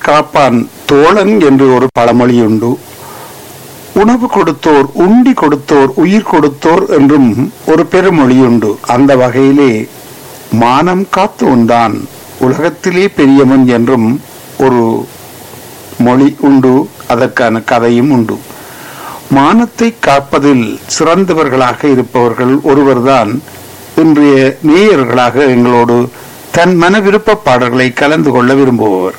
காப்பான் தோழன் என்று ஒரு பழமொழி உண்டு உணவு கொடுத்தோர் உண்டி கொடுத்தோர் உயிர் கொடுத்தோர் என்றும் ஒரு பெருமொழி உண்டு அந்த வகையிலே மானம் காத்தோன் தான் உலகத்திலே பெரியவன் என்றும் ஒரு மொழி உண்டு அதற்கான கதையும் உண்டு மானத்தை காப்பதில் சிறந்தவர்களாக இருப்பவர்கள் ஒருவர்தான் இன்றைய நேயர்களாக எங்களோடு தன் மன விருப்ப பாடல்களை கலந்து கொள்ள விரும்புபவர்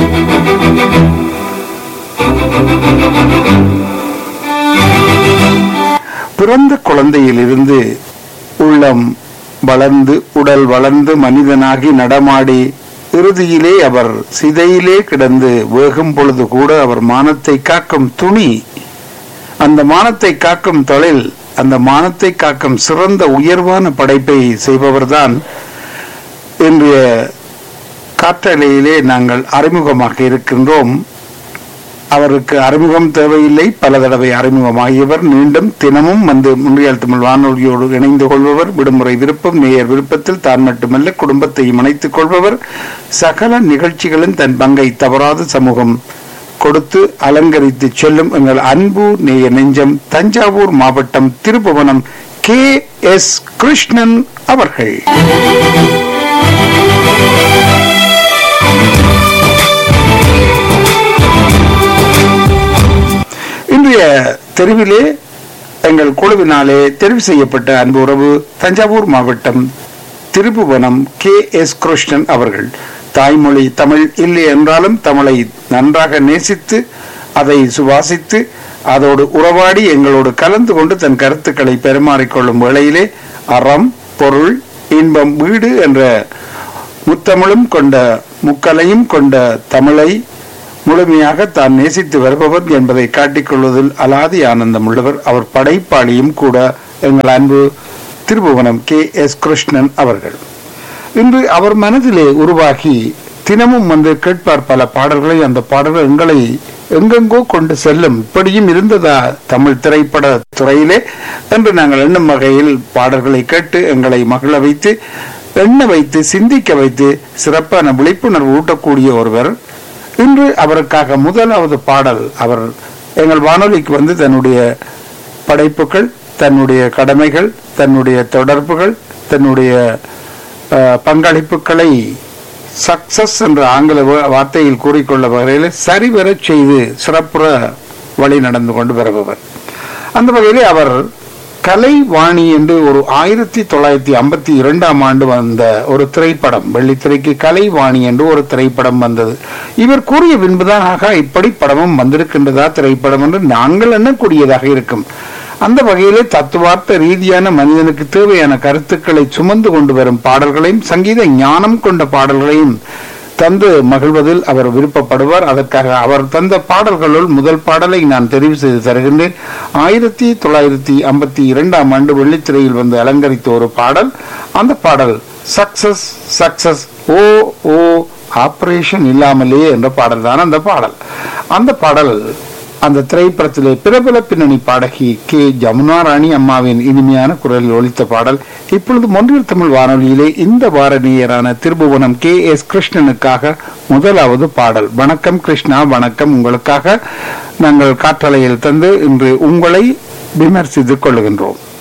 பிறந்த குழந்தையிலிருந்து உள்ளம் வளர்ந்து உடல் வளர்ந்து மனிதனாகி நடமாடி இறுதியிலே அவர் சிதையிலே கிடந்து வேகும் பொழுது கூட அவர் மானத்தை காக்கும் துணி அந்த மானத்தை காக்கும் தொழில் அந்த மானத்தை காக்கும் சிறந்த உயர்வான படைப்பை செய்பவர்தான் இன்றைய காற்றலையிலே நாங்கள் அறிமுகமாக இருக்கின்றோம் அவருக்கு அறிமுகம் தேவையில்லை பல தடவை அறிமுகமாகியவர் மீண்டும் தினமும் வந்து முன்றியல் தமிழ் வானொலியோடு இணைந்து கொள்பவர் விடுமுறை விருப்பம் நேயர் விருப்பத்தில் தான் மட்டுமல்ல குடும்பத்தையும் இணைத்துக் கொள்பவர் சகல நிகழ்ச்சிகளும் தன் பங்கை தவறாத சமூகம் கொடுத்து அலங்கரித்து செல்லும் எங்கள் அன்பு நேய நெஞ்சம் தஞ்சாவூர் மாவட்டம் திருப்புவனம் கே எஸ் கிருஷ்ணன் அவர்கள் இன்றைய தெருவிலே எங்கள் குழுவினாலே தெரிவு செய்யப்பட்ட அன்பு உறவு தஞ்சாவூர் மாவட்டம் திருப்புவனம் கே எஸ் கிருஷ்ணன் அவர்கள் தாய்மொழி தமிழ் இல்லை என்றாலும் தமிழை நன்றாக நேசித்து அதை சுவாசித்து அதோடு உறவாடி எங்களோடு கலந்து கொண்டு தன் கருத்துக்களை பெருமாறிக்கொள்ளும் வேளையிலே அறம் பொருள் இன்பம் வீடு என்ற முத்தமிழும் கொண்ட முக்கலையும் கொண்ட தமிழை முழுமையாக தான் நேசித்து வருபவர் என்பதை காட்டிக்கொள்வதில் அலாதி ஆனந்தம் உள்ளவர் அவர் படைப்பாளியும் கூட எங்கள் அன்பு திருபுவனம் கே எஸ் கிருஷ்ணன் அவர்கள் இன்று அவர் மனதிலே உருவாகி தினமும் வந்து கேட்பார் பல பாடல்களை அந்த பாடல்கள் எங்களை எங்கெங்கோ கொண்டு செல்லும் இப்படியும் இருந்ததா தமிழ் திரைப்பட துறையிலே என்று நாங்கள் எண்ணும் வகையில் பாடல்களை கேட்டு எங்களை மகிழ வைத்து எண்ண வைத்து சிந்திக்க வைத்து சிறப்பான விழிப்புணர்வு ஊட்டக்கூடிய ஒருவர் இன்று அவருக்காக முதலாவது பாடல் அவர் எங்கள் வானொலிக்கு வந்து தன்னுடைய படைப்புகள் தன்னுடைய கடமைகள் தன்னுடைய தொடர்புகள் தன்னுடைய அஹ், பங்களிப்புகளை சக்சஸ் என்ற ஆங்கில வா- வார்த்தையில் கூறிக்கொள்ள வகையில் சரிவரச் செய்து சிறப்புற வழி நடந்து கொண்டு வருபவர் அந்த வகையிலே அவர் கலைவாணி என்று ஒரு ஆயிரத்தி தொள்ளாயிரத்தி ஐம்பத்தி இரண்டாம் ஆண்டு வந்த ஒரு திரைப்படம் வெள்ளித்திரைக்கு கலைவாணி என்று ஒரு திரைப்படம் வந்தது இவர் கூறிய பின்புதான் ஆகா இப்படி படமும் வந்திருக்கின்றதா திரைப்படம் என்று நாங்கள் எண்ணக்கூடியதாக இருக்கும் அந்த வகையிலே தத்துவார்த்த ரீதியான மனிதனுக்கு தேவையான கருத்துக்களை சுமந்து கொண்டு வரும் பாடல்களையும் சங்கீத ஞானம் கொண்ட பாடல்களையும் தந்து மகிழ்வதில் அவர் விருப்பப்படுவார் அதற்காக அவர் தந்த பாடல்களுள் முதல் பாடலை நான் தெரிவு செய்து தருகின்றேன் ஆயிரத்தி தொள்ளாயிரத்தி ஐம்பத்தி இரண்டாம் ஆண்டு வெள்ளித்திரையில் வந்து அலங்கரித்த ஒரு பாடல் அந்த பாடல் success success oh oh operation இல்லாமலே என்ற பாடல் தான் அந்த பாடல் அந்த பாடல் அந்த திரைப்படத்திலே பிரபல பின்னணி பாடகி கே ஜமுனா ராணி அம்மாவின் இனிமையான குரலில் ஒலித்த பாடல் இப்பொழுது மொன்றியல் தமிழ் வானொலியிலே இந்த வார நேயரான திருபுவனம் கே எஸ் கிருஷ்ணனுக்காக முதலாவது பாடல் வணக்கம் கிருஷ்ணா வணக்கம் உங்களுக்காக நாங்கள் காற்றலையில் தந்து இன்று உங்களை விமர்சித்துக் கொள்ளுகின்றோம்